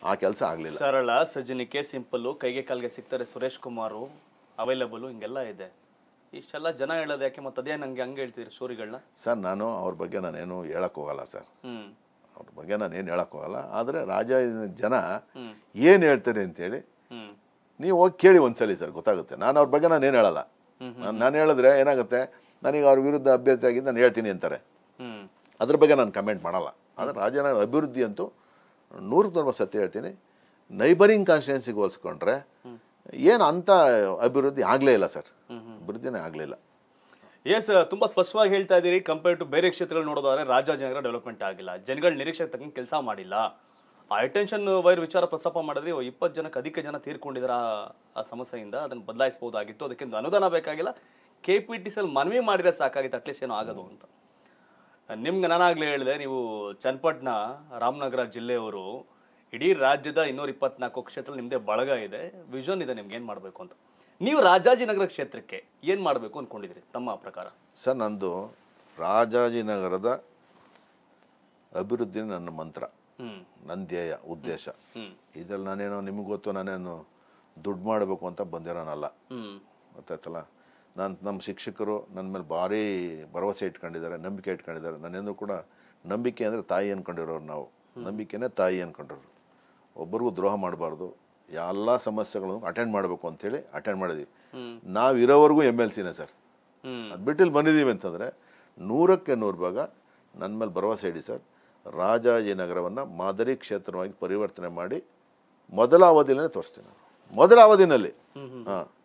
ಆ ಕೆಲಸ ಆಗಲಿಲ್ಲ ಸರಳ ಸಜ್ಜನಿಕೆ ಸಿಂಪಲ್ಲು ಕೈಗೆ ಕಾಲ್ಗೆ ಸಿಗ್ತಾರೆ ಸುರೇಶ್ ಕುಮಾರು ಅವೈಲಬಲ್ ಹಿಂಗೆಲ್ಲ ಇದೆ ಇಷ್ಟೆಲ್ಲ ಜನ ಹೇಳೋದು ಯಾಕೆ ಮತ್ತೆ ಅದೇ ನಂಗೆ ಹಂಗೆ ಹೇಳ್ತೀರಿ ಸ್ಟೋರಿಗಳನ್ನ ಸರ್ ನಾನು ಅವ್ರ ಬಗ್ಗೆ ನಾನೇನು ಹೇಳಕ್ ಹೋಗಲ್ಲ ಸರ್ ಹ್ಮ್ ಅವ್ರ ಬಗ್ಗೆ ನಾನೇನು ಹೇಳಕ್ ಹೋಗಲ್ಲ ಆದರೆ ರಾಜ ಜನ ಹ್ಮ್. ಏನು ಹೇಳ್ತಾರೆ ಅಂತೇಳಿ ಹ್ಮ್ ನೀವು ಹೋಗಿ ಕೇಳಿ ಒಂದ್ಸಲಿ ಸರ್ ಗೊತ್ತಾಗುತ್ತೆ ನಾನು ಅವ್ರ ಬಗ್ಗೆ ನಾನು ಏನು ಹೇಳಲ್ಲ ನಾನು ನಾನು ಹೇಳಿದ್ರೆ ಏನಾಗುತ್ತೆ ನನಗೆ ಅವ್ರ ವಿರುದ್ಧ ಅಭ್ಯರ್ಥಿ ಆಗಿದ್ದು ನಾನು ಹೇಳ್ತೀನಿ ಅಂತಾರೆ ಹ್ಮ್ ಅದ್ರ ಬಗ್ಗೆ ನಾನು ಕಮೆಂಟ್ ಮಾಡಲ್ಲ ಆದರೆ ರಾಜನ ಅಭಿವೃದ್ಧಿ ಅಂತೂ ನೂರಕ್ಕೆ ನೂರು ಸತ್ಯ ಹೇಳ್ತೀನಿ ನೈಬರಿಂಗ್ ಕಾನ್ಸ್ಟಿಟ್ಯೂನ್ಸಿಗೆ ಹೋಲಿಸ್ಕೊಂಡ್ರೆ ಏನು ಅಂಥ ಅಭಿವೃದ್ಧಿ ಆಗಲೇ ಇಲ್ಲ ಸರ್ ಅಭಿವೃದ್ಧಿನೇ ಆಗಲಿಲ್ಲ ಎಸ್ ತುಂಬಾ ಸ್ಪಷ್ಟವಾಗಿ ಹೇಳ್ತಾ ಇದ್ದೀರಿ ಕಂಪೇರ್ ಟು ಬೇರೆ ಕ್ಷೇತ್ರಗಳು ನೋಡೋದಾದ್ರೆ ರಾಜಾಜಿನಗರ ಡೆವಲಪ್ಮೆಂಟ್ ಆಗಿಲ್ಲ ಜನಗಳ ನಿರೀಕ್ಷೆ ತಕ್ಕಂಗೆ ಕೆಲಸ ಮಾಡಿಲ್ಲ ಆ ಅಟೆನ್ಷನ್ ವೈರ್ ವಿಚಾರ ಪ್ರಸ್ತಾಪ ಮಾಡಿದ್ರೆ ಇಪ್ಪತ್ತು ಜನಕ್ಕೆ ಅಧಿಕ ಜನ ತೀರ್ಕೊಂಡಿದ್ದಾರೆ ಆ- ಆ ಸಮಸ್ಯೆಯಿಂದ ಅದನ್ನು ಬದಲಾಯಿಸಬಹುದಾಗಿತ್ತು ಅದಕ್ಕೆ ಒಂದು ಅನುದಾನ ಬೇಕಾಗಿಲ್ಲ ಕೆ ಪಿ ಟಿ ಸಿ ಮನವಿ ಮಾಡಿದ್ರೆ ಸಾಕಾಗಿತ್ತು ಅಟ್ಲೀಸ್ಟ್ ಏನೋ ಆಗೋದು ಅಂತ ನಿಮ್ಗೆ ನಾನಾಗ್ಲೇ ಹೇಳಿದೆ ನೀವು ಚನ್ನಪಟ್ಟಣ ರಾಮನಗರ ಜಿಲ್ಲೆಯವರು ಇಡೀ ರಾಜ್ಯದ ಇನ್ನೂರ ಇಪ್ಪತ್ನಾಲ್ಕು ಕ್ಷೇತ್ರ ನಿಮ್ಮದೇ ಬಳಗ ಇದೆ ವಿಷನ್ ಇದೆ ನಿಮ್ಗೆ ಏನು ಮಾಡಬೇಕು ಅಂತ ನೀವು ರಾಜಾಜಿನಗರ ಕ್ಷೇತ್ರಕ್ಕೆ ಏನು ಮಾಡಬೇಕು ಅನ್ಕೊಂಡಿದ್ದೀರಿ ತಮ್ಮ ಪ್ರಕಾರ ಸರ್ ನಂದು ರಾಜಾಜಿನಗರದ ಅಭಿವೃದ್ಧಿ ನನ್ನ ಮಂತ್ರ ಹ್ಮ್ ನನ್ನ ಧ್ಯೇಯ ಉದ್ದೇಶ ಹ್ಮ್ ಇದ್ರಲ್ಲಿ ನಾನೇನೋ ನಿಮಗೆ ಗೊತ್ತು ನಾನೇನು ದುಡ್ಡು ಮಾಡಬೇಕು ಅಂತ ಬಂದಿರೋನಲ್ಲ ಹ್ಮ್ ಗೊತ್ತಾಯ್ತಲ್ಲ ನಾನು ನಮ್ಮ ಶಿಕ್ಷಕರು ನನ್ನ ಮೇಲೆ ಭಾರಿ ಭರವಸೆ ಇಟ್ಕೊಂಡಿದ್ದಾರೆ ನಂಬಿಕೆ ಇಟ್ಕೊಂಡಿದ್ದಾರೆ ನಾನೆಂದೂ ಕೂಡ ನಂಬಿಕೆ ಅಂದರೆ ತಾಯಿ ಅನ್ಕೊಂಡಿರೋರು ನಾವು ನಂಬಿಕೆನೇ ತಾಯಿ ಅನ್ಕೊಂಡಿರೋರು ಒಬ್ಬರಿಗೂ ದ್ರೋಹ ಮಾಡಬಾರ್ದು ಎಲ್ಲ ಸಮಸ್ಯೆಗಳನ್ನು ಅಟೆಂಡ್ ಮಾಡಬೇಕು ಅಂತೇಳಿ ಅಟೆಂಡ್ ಮಾಡಿದ್ವಿ ಹ್ಮ್ ನಾವು ಇರೋವರೆಗೂ ಎಮ್ ಎಲ್ ಸಿನೇ ಸರ್ ಹ್ಮ್ ಅದು ಬಿಟ್ಟು ಇಲ್ಲಿ ಬಂದಿದ್ದೀವಿ ಅಂತಂದರೆ ನೂರಕ್ಕೆ ನೂರು ಭಾಗ ನನ್ನ ಮೇಲೆ ಭರವಸೆ ಇಡಿ ಸರ್ ರಾಜಾಜಿನಗರವನ್ನು ಮಾದರಿ ಕ್ಷೇತ್ರವಾಗಿ ಪರಿವರ್ತನೆ ಮಾಡಿ ಮೊದಲ ಅವಧಿಯಲ್ಲೇ ತೋರಿಸ್ತೀನಿ ನಾನು ಮೊದಲ ಅವಧಿನಲ್ಲಿ ಹಾಂ